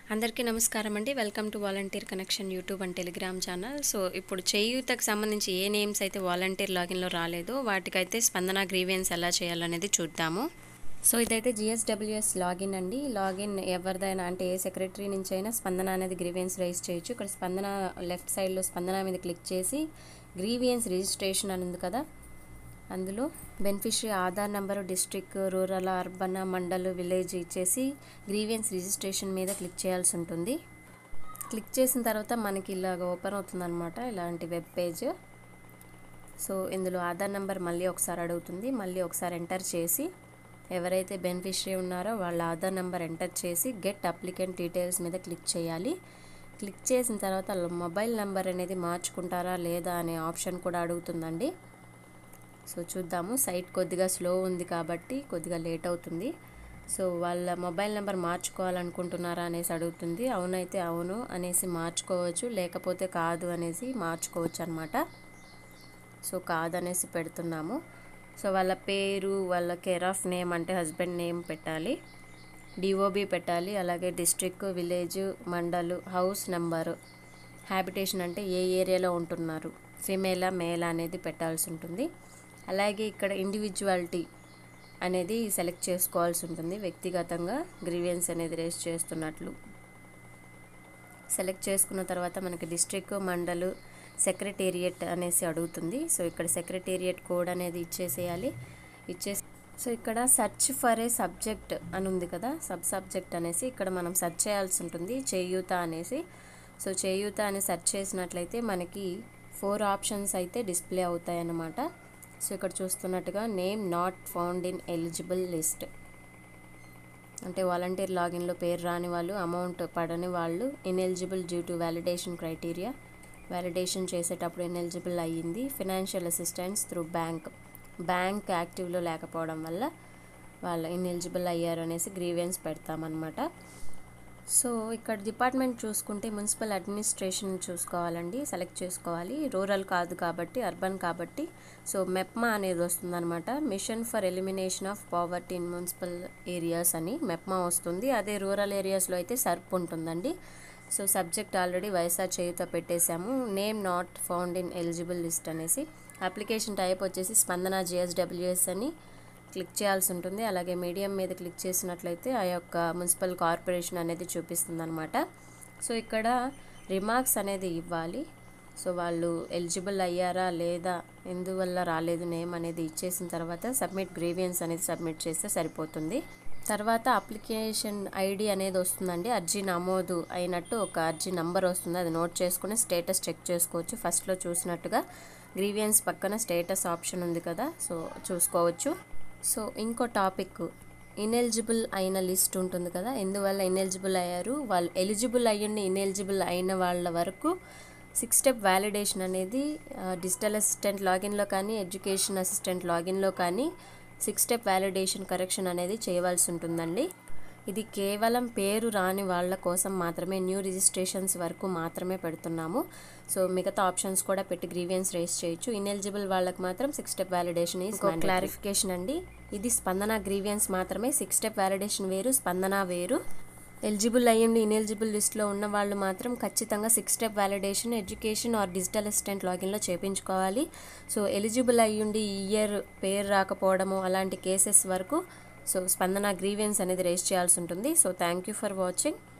అందరికీ నమస్కారం అండి welcome to volunteer connection YouTube and Telegram channel so ఇప్పుడు చేయూతకు సంబంధించి ఏ నేమ్స్ అయితే వాలంటీర్ లాగిన్లో రాలేదో వాటికైతే స్పందన గ్రీవియన్స్ ఎలా చేయాలనేది చూద్దాము సో ఇదైతే జిఎస్డబ్ల్యూఎస్ లాగిన్ అండి లాగిన్ ఎవరిదైనా అంటే ఏ సెక్రటరీ నుంచి అయినా స్పందన అనేది గ్రీవియన్స్ రైజ్ చేయొచ్చు ఇక్కడ స్పందన లెఫ్ట్ సైడ్లో స్పందన మీద క్లిక్ చేసి గ్రీవియన్స్ రిజిస్ట్రేషన్ అని ఉంది కదా అందులో beneficiary Aadhaar number district rural urban mandal village ఇచ్చేసి గ్రీవియన్స్ రిజిస్ట్రేషన్ మీద క్లిక్ చేయాల్సి ఉంటుంది క్లిక్ చేసిన తర్వాత మనకి ఇలాగ ఓపెన్ అవుతుందన్నమాట ఇలాంటి వెబ్ పేజ్ సో ఇందులో ఆధార్ నెంబర్ మళ్ళీ ఒకసారి అడుగుతుంది మళ్ళీ ఒకసారి ఎంటర్ చేసి ఎవరైతే బెనిఫిషరీ ఉన్నారో వాళ్ళ ఆధార్ నెంబర్ ఎంటర్ చేసి గెట్ అప్లికెంట్ డీటెయిల్స్ మీద క్లిక్ చేయాలి క్లిక్ చేసిన తర్వాత మొబైల్ నెంబర్ అనేది మార్చుకుంటారా లేదా అనే ఆప్షన్ కూడా అడుగుతుందండి సో చూద్దాము సైట్ కొద్దిగా స్లో ఉంది కాబట్టి కొద్దిగా లేట్ అవుతుంది సో వాళ్ళ మొబైల్ నెంబర్ మార్చుకోవాలనుకుంటున్నారా అనేసి అడుగుతుంది అవునైతే అవును అనేసి మార్చుకోవచ్చు లేకపోతే కాదు అనేసి మార్చుకోవచ్చు అనమాట సో కాదనేసి పెడుతున్నాము సో వాళ్ళ పేరు వాళ్ళ కేర్ ఆఫ్ నేమ్ అంటే హస్బెండ్ నేమ్ పెట్టాలి డిఓబి పెట్టాలి అలాగే district village mandal house number habitation అంటే ఏ ఏరియాలో ఉంటున్నారు ఫిమేలా మేలా అనేది పెట్టాల్సి ఉంటుంది అలాగే ఇక్కడ ఇండివిజువాలిటీ అనేది సెలెక్ట్ చేసుకోవాల్సి ఉంటుంది వ్యక్తిగతంగా గ్రీవియన్స్ అనేది రేస్ చేస్తున్నట్లు సెలెక్ట్ చేసుకున్న తర్వాత మనకి డిస్ట్రిక్ట్ మండలు సెక్రటేరియట్ అనేసి అడుగుతుంది సో ఇక్కడ సెక్రటేరియట్ కోడ్ అనేది ఇచ్చేసేయాలి ఇచ్చేసి సో ఇక్కడ సెర్చ్ ఫర్ ఏ సబ్జెక్ట్ అని ఉంది కదా సబ్ సబ్జెక్ట్ అనేసి ఇక్కడ మనం సెర్చ్ చేయాల్సి ఉంటుంది చేయూత అనేసి సో చేయూత అని సెర్చ్ చేసినట్లయితే మనకి ఫోర్ ఆప్షన్స్ అయితే డిస్ప్లే అవుతాయి అన్నమాట సో ఇక్కడ చూస్తున్నట్టుగా name not found in eligible list అంటే వాలంటీర్ లాగిన్లో పేరు రాని వాళ్ళు అమౌంట్ పడని వాళ్ళు ineligible due to validation criteria validation చేసేటప్పుడు ఇన్ఎలిజిబుల్ అయ్యింది financial assistance through bank bank యాక్టివ్లో లేకపోవడం వల్ల వాళ్ళు ఇన్ఎలిజిబుల్ అయ్యారు అనేసి గ్రీవియన్స్ పెడతామన్నమాట సో ఇక్కడ డిపార్ట్మెంట్ చూసుకుంటే మున్సిపల్ అడ్మినిస్ట్రేషన్ చూసుకోవాలండి సెలెక్ట్ చేసుకోవాలి రూరల్ కాదు కాబట్టి అర్బన్ కాబట్టి సో మెప్మా అనేది వస్తుందన్నమాట mission for elimination of poverty in municipal areas అని మెప్మా వస్తుంది అదే రూరల్ ఏరియాస్లో అయితే సర్ప్ ఉంటుందండి so subject already YSR Cheyutha పెట్టేశాము name not found in eligible list అనేసి అప్లికేషన్ టైప్ వచ్చేసి స్పందన జిఎస్డబ్ల్యూఎస్ అని క్లిక్ చేయాల్సి ఉంటుంది అలాగే మీడియం మీద క్లిక్ చేసినట్లయితే ఆ యొక్క మున్సిపల్ కార్పొరేషన్ అనేది చూపిస్తుంది అనమాట సో ఇక్కడ రిమార్క్స్ అనేది ఇవ్వాలి సో వాళ్ళు ఎలిజిబుల్ అయ్యారా లేదా ఎందువల్ల రాలేదు నేమ్ అనేది ఇచ్చేసిన తర్వాత సబ్మిట్ గ్రీవియన్స్ అనేది సబ్మిట్ చేస్తే సరిపోతుంది తర్వాత అప్లికేషన్ ఐడి అనేది వస్తుందండి అర్జీ నమోదు అయినట్టు ఒక అర్జీ నంబర్ వస్తుంది అది నోట్ చేసుకుని స్టేటస్ చెక్ చేసుకోవచ్చు ఫస్ట్లో చూసినట్టుగా గ్రీవియన్స్ పక్కన స్టేటస్ ఆప్షన్ ఉంది కదా సో చూసుకోవచ్చు సో ఇంకో టాపిక్ ఇన్ఎలిజిబుల్ అయిన లిస్ట్ ఉంటుంది కదా ఎందువల్ల ఇన్ఎలిజిబుల్ అయ్యారు వాళ్ళు ఎలిజిబుల్ అయ్యండి ఇన్ఎలిజిబుల్ అయిన వాళ్ళ వరకు సిక్స్ స్టెప్ వ్యాలిడేషన్ అనేది డిజిటల్ అసిస్టెంట్ లాగిన్లో కానీ ఎడ్యుకేషన్ అసిస్టెంట్ లాగిన్లో కానీ సిక్స్ స్టెప్ వ్యాలిడేషన్ కరెక్షన్ అనేది చేయవలసి ఉంటుందండి ఇది కేవలం పేరు రాని వాళ్ళ కోసం మాత్రమే న్యూ రిజిస్ట్రేషన్స్ వరకు మాత్రమే పెడుతున్నాము సో మిగతా ఆప్షన్స్ కూడా పెట్టి గ్రీవియన్స్ రేస్ చేయొచ్చు ఇన్ఎలిజిబుల్ వాళ్ళకి మాత్రం six step validation is clarification అండి ఇది స్పందన గ్రీవియన్స్ మాత్రమే సిక్స్ స్టెప్ వ్యాలిడేషన్ వేరు స్పందన వేరు ఎలిజిబుల్ అయ్యండి ఇన్ఎలిజిబుల్ లిస్ట్లో ఉన్న వాళ్ళు మాత్రం ఖచ్చితంగా six step validation education or digital assistant లాగిన్లో చేయించుకోవాలి సో ఎలిజిబుల్ అయ్యుండి ఇయర్ పేరు రాకపోవడము అలాంటి కేసెస్ వరకు సో స్పందన గ్రీవియన్స్ అనేది రేస్ చేయాల్సి ఉంటుంది so thank you for watching